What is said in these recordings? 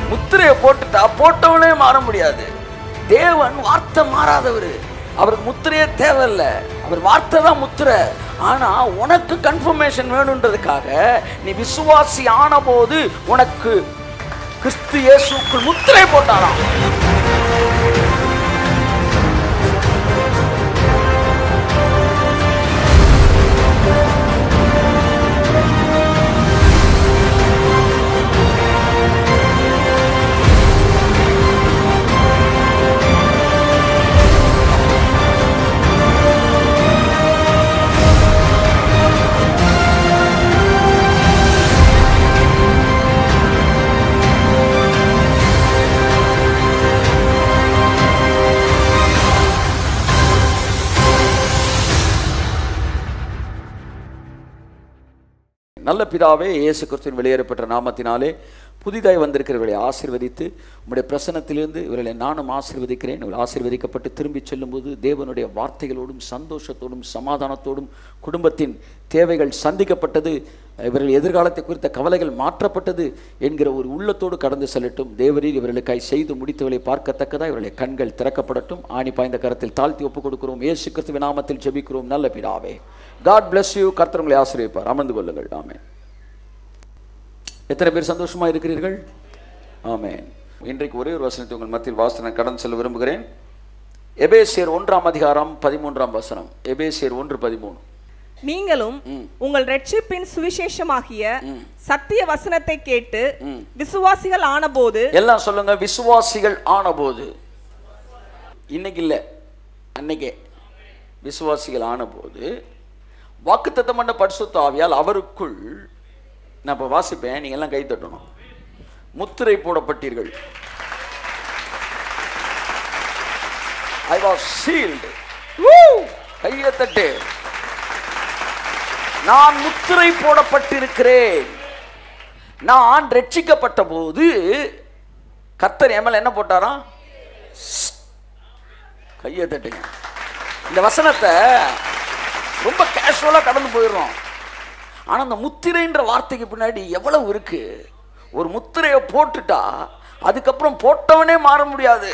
முத்திரையை போட்டுட்டா போட்டவனே மாற முடியாது தேவன் வார்த்தை மாறாதவர் அவருக்கு முத்திரையே தேவையில்ல அவர் வார்த்தை தான் முத்திரை ஆனா உனக்கு கன்ஃபர்மேஷன் வேணுன்றதுக்காக நீ விசுவாசி ஆன போது உனக்கு கிறிஸ்து இயேசுக்குள் முத்திரை போட்டாராம் நல்ல பிதாவே இயேசு கிறிஸ்துவின் வெளியேறப்பட்ட நாமத்தினாலே புதிதாய் வந்திருக்கிறவர்களை ஆசீர்வதித்து உம்முடைய பிரசனத்திலிருந்து இவர்களை நானும் ஆசீர்வதிக்கிறேன் இவர்கள் ஆசீர்வதிக்கப்பட்டு திரும்பி செல்லும்போது தேவனுடைய வார்த்தைகளோடும் சந்தோஷத்தோடும் சமாதானத்தோடும் குடும்பத்தின் தேவைகள் சந்திக்கப்பட்டது இவர்கள் எதிர்காலத்தை குறித்த கவலைகள் மாற்றப்பட்டது என்கிற ஒரு உள்ளத்தோடு கடந்து செல்லட்டும் தேவரீர் இவர்களுக்காய் செய்து முடித்தவர்களை பார்க்கத்தக்கதா இவர்களுடைய கண்கள் திறக்கப்படட்டும் ஆணி பாய்ந்த கரத்தில் தாழ்த்தி ஒப்புக் கொடுக்கிறோம் இயேசு கிறிஸ்துவின் நாமத்தில் ஜெபிக்கிறோம் நல்ல பிதாவே காட் bless யூ கர்த்தர் உங்களை ஆசீர்வதிப்பார் அமர்ந்து கொள்ளுங்கள் ஆமென் எத்தனை பேர் சந்தோஷமா இருக்கிறீர்கள் ஆமென் இன்றைக்கு ஒரே ஒரு வசனத்தை உங்கள் மத்தியில் வாசனை கடந்து செல்ல விரும்புகிறேன் எபேசியர் ஒன்றாம் அதிகாரம் பதிமூன்றாம் வசனம் எபேசியர் ஒன்று பதிமூணு நீங்களும் உங்கள் ரட்சிப்பின் சுவிசேஷமாகிய சத்திய வசனத்தை கேட்டு விசுவாசிகள் ஆனபோது எல்லாம் சொல்லுங்க விசுவாசிகள் ஆனபோது இன்னைக்கு இல்லை அன்னைக்கே விசுவாசிகள் ஆனபோது வாக்குத்தத்தம் பண்ண பரிசுத்த ஆவியால் அவருக்குள் நான் இப்போ வாசிப்பேன் நீங்க எல்லாம் கை தட்டணும் முத்திரை போடப்பட்டீர்கள் ஐ வாஸ் சீல்டு கையை தட்டு நான் முத்திரை போடப்பட்டிருக்கிறேன் நான் ரட்சிக்கப்பட்ட போது கர்த்தர் என் மேல என்ன போட்டாராம் கையை தட்டுங்க இந்த வசனத்தை ரொம்ப கேஷுவலா கடந்து போயிடுறோம் ஆனா அந்த முத்திரைன்ற வார்த்தைக்கு பின்னாடி எவ்வளவு இருக்கு ஒரு முத்திரையை போட்டுட்டா அதுக்கப்புறம் போட்டவனே மாற முடியாது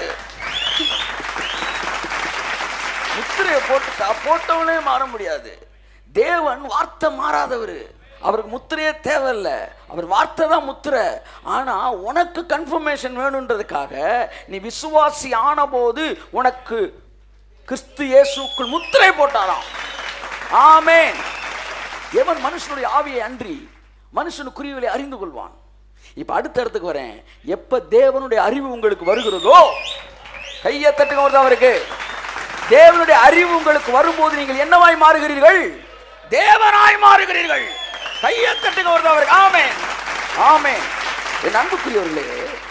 முத்திரையை போட்டுட்டா போட்டவனே மாற முடியாது தேவன் வார்த்தை மாறாதவர் அவருக்கு முத்திரையே தேவையில்ல அவர் வார்த்தை தான் முத்திரை ஆனா உனக்கு கன்ஃபர்மேஷன் வேணுன்றதுக்காக நீ விசுவாசி ஆன போது உனக்கு கிறிஸ்து இயேசுக்குள் முத்திரை போட்டாராம் ஆமென் எவன் மனுஷனுடைய ஆவியை அன்றி மனுஷனுக்குரியவளை அறிந்து கொள்வான் இப்ப அடுத்த இடத்துக்கு வரேன் எப்ப தேவனுடைய அறிவு உங்களுக்கு வருகிறதோ கையை தட்டுங்க வருது அவருக்கு தேவனுடைய அறிவு உங்களுக்கு வரும்போது நீங்கள் என்னவாய் மாறுகிறீர்கள் தேவனாய் மாறுகிறீர்கள் கையை தட்டுங்க வருது அவருக்கு ஆமென் ஆமென் என் அன்புக்குரியவர்களே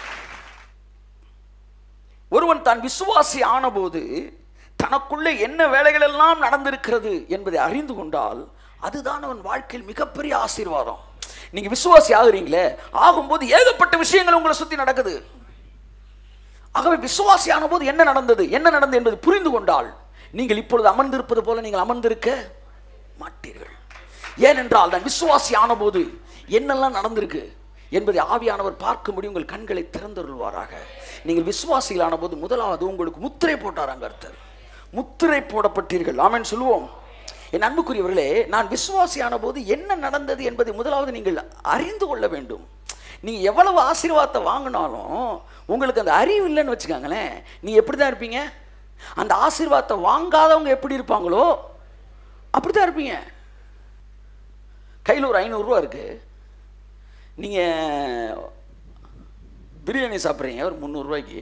ஒருவன் தான் விசுவாசி ஆனபோது தனக்குள்ளே என்ன வேலைகள் எல்லாம் நடந்திருக்கிறது என்பதை அறிந்து கொண்டால் அதுதான் அவன் வாழ்க்கையில் மிகப்பெரிய ஆசீர்வாதம் நீங்க விசுவாசி ஆகுறீங்களே ஆகும்போது ஏகப்பட்ட விஷயங்கள் உங்களை சுத்தி நடக்குது ஆகவே விசுவாசி ஆனபோது என்ன நடந்தது என்ன நடந்தது என்பது புரிந்து கொண்டால் நீங்கள் இப்பொழுது அமர்ந்திருப்பது போல நீங்கள் அமர்ந்திருக்க மாட்டீர்கள் ஏனென்றால் நான் விசுவாசி ஆனபோது என்னெல்லாம் நடந்திருக்கு என்பதை ஆவியானவர் பார்க்கும்படி உங்கள் கண்களை திறந்தருள்வாராக நீங்கள் விசுவாசிகள் ஆனபோது முதலாவது உங்களுக்கு முத்திரை போட்டாராங்க கர்த்தர் முத்திரை போடப்பட்டீர்கள் ஆமென் சொல்லுவோம் என் அன்புக்குரியவர்களே நான் விசுவாசியான போது என்ன நடந்தது என்பதை முதலாவது நீங்கள் அறிந்து கொள்ள வேண்டும் நீங்க எவ்வளவு ஆசீர்வாதத்தை வாங்கினாலும் உங்களுக்கு அந்த அறிவு இல்லைன்னு வச்சுக்கோங்களேன் நீ எப்படி தான் இருப்பீங்க அந்த ஆசீர்வாதத்தை வாங்காதவங்க எப்படி இருப்பாங்களோ அப்படி தான் இருப்பீங்க கையில் ஒரு ஐநூறுரூவா இருக்கு நீங்கள் பிரியாணி சாப்பிட்றீங்க ஒரு முந்நூறுரூவாய்க்கு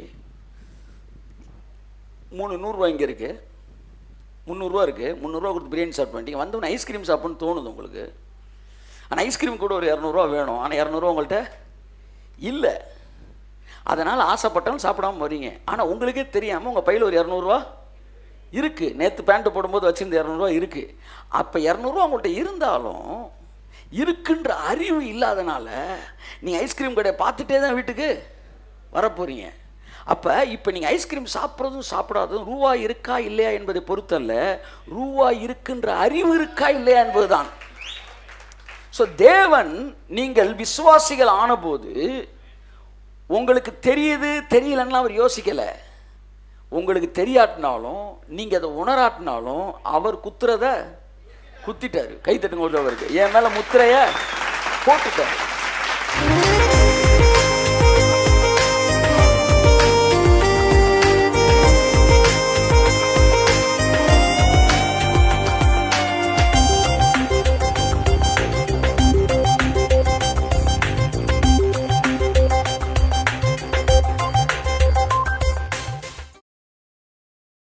மூணு நூறுரூவா இங்கே இருக்குது முந்நூறுரூவா இருக்குது முந்நூறுரூவா கொடுத்து பிரியாணி சாப்பிட்டு வந்துட்டீங்க வந்தவொடனே ஐஸ்கிரீம் சாப்பிட்ணுன்னு தோணுது உங்களுக்கு ஆனால் ஐஸ்கிரீம் கூட ஒரு இரநூறுவா வேணும் ஆனால் இரநூறுவா உங்கள்கிட்ட இல்லை அதனால் ஆசைப்பட்டாலும் சாப்பிடாம வரீங்க ஆனால் உங்களுக்கே தெரியாமல் உங்கள் பையில் ஒரு இரநூறுவா இருக்குது நேற்று பேண்ட்டு போடும்போது வச்சிருந்த இரநூறுவா இருக்குது அப்போ இரநூறுவா உங்கள்கிட்ட இருந்தாலும் இருக்குன்ற அறிவு இல்லாதனால நீங்கள் ஐஸ்கிரீம் கடையை பார்த்துட்டே தான் வீட்டுக்கு வரப்போறீங்க அப்போ இப்போ நீங்கள் ஐஸ்கிரீம் சாப்பிட்றதும் சாப்பிடாததும் ரூவா இருக்கா இல்லையா என்பதை பொறுத்தல்ல ரூவா இருக்குன்ற அறிவு இருக்கா இல்லையா என்பதுதான் ஸோ தேவன் நீங்கள் விசுவாசிகள் ஆனபோது உங்களுக்கு தெரியுது தெரியலன்னா அவர் யோசிக்கல உங்களுக்கு தெரியாட்டினாலும் நீங்க அதை உணராட்டினாலும் அவர் குத்துறத குத்திட்டாரு கை தட்டுங்க ஒரு அவருக்கு என் மேல முத்திரைய போட்டுட்டாரு